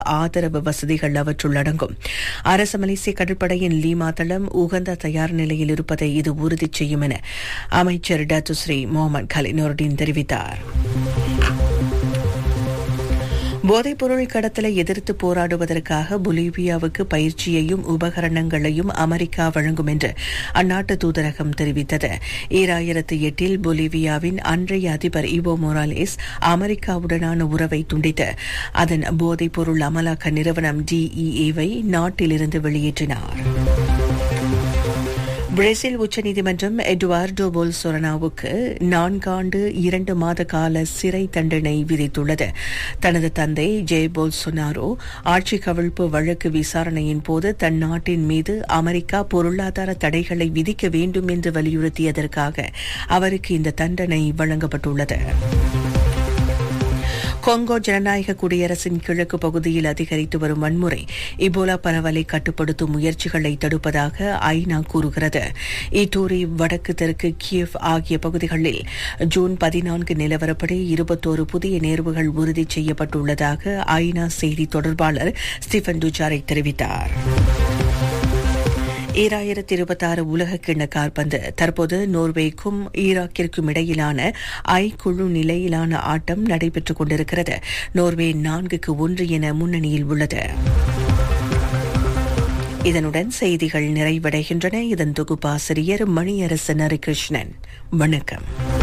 ஆதரவு வசதிகள் அவற்றுள் அடங்கும் அரசு மலேசிய கடற்படையின் லீமா தளம் உகந்த தயார் நிலையில் இருப்பதை இது உறுதி செய்யும் என அமைச்சர் டத்துஸ்ரீ முகமது கலினோர்டின் தெரிவித்தார் போதைப்பொருள் கடத்தலை எதிர்த்து போராடுவதற்காக பொலிவியாவுக்கு பயிற்சியையும் உபகரணங்களையும் அமெரிக்கா வழங்கும் என்று அந்நாட்டு தூதரகம் தெரிவித்தது ஈராயிரத்து எட்டில் பொலிவியாவின் அன்றைய அதிபர் இவோ மொராலேஸ் அமெரிக்காவுடனான உறவை துண்டித்து அதன் போதைப்பொருள் அமலாக்க நிறுவனம் டிஇஏவை நாட்டிலிருந்து வெளியேற்றினார் பிரேசில் உச்சநீதிமன்றம் எட்வார்டோ போல்சொரனாவுக்கு நான்காண்டு இரண்டு மாத கால சிறை தண்டனை விதித்துள்ளது தனது தந்தை ஜே போல்சொனாரோ ஆட்சி கவிழ்ப்பு வழக்கு விசாரணையின் போது தன் நாட்டின் மீது அமெரிக்கா பொருளாதார தடைகளை விதிக்க வேண்டும் என்று வலியுறுத்தியதற்காக அவருக்கு இந்த தண்டனை வழங்கப்பட்டுள்ளது கொங்கோ ஜனநாயக குடியரசின் கிழக்கு பகுதியில் அதிகரித்து வரும் வன்முறை இபோலா பரவலை கட்டுப்படுத்தும் முயற்சிகளை தடுப்பதாக ஐநா கூறுகிறது இட்டூரி வடக்கு தெற்கு கியவ் ஆகிய பகுதிகளில் ஜூன் பதினான்கு நிலவரப்படி இருபத்தோரு புதிய நேர்வுகள் உறுதி செய்யப்பட்டுள்ளதாக ஐநா செய்தி தொடர்பாளர் ஸ்டீபன் டுஜாரை தெரிவித்தார் ஈராயிரத்தி இருபத்தாறு உலக கிண்ண கால்பந்து தற்போது நோர்வேக்கும் ஈராக்கிற்கும் இடையிலான ஐ குழு நிலையிலான ஆட்டம் நடைபெற்றுக் கொண்டிருக்கிறது நோர்வே நான்குக்கு ஒன்று என முன்னணியில் உள்ளது இதனுடன் செய்திகள் நிறைவடைகின்றன இதன் தொகுப்பாசிரியர் மணியரசன் ஹரிகிருஷ்ணன் வணக்கம்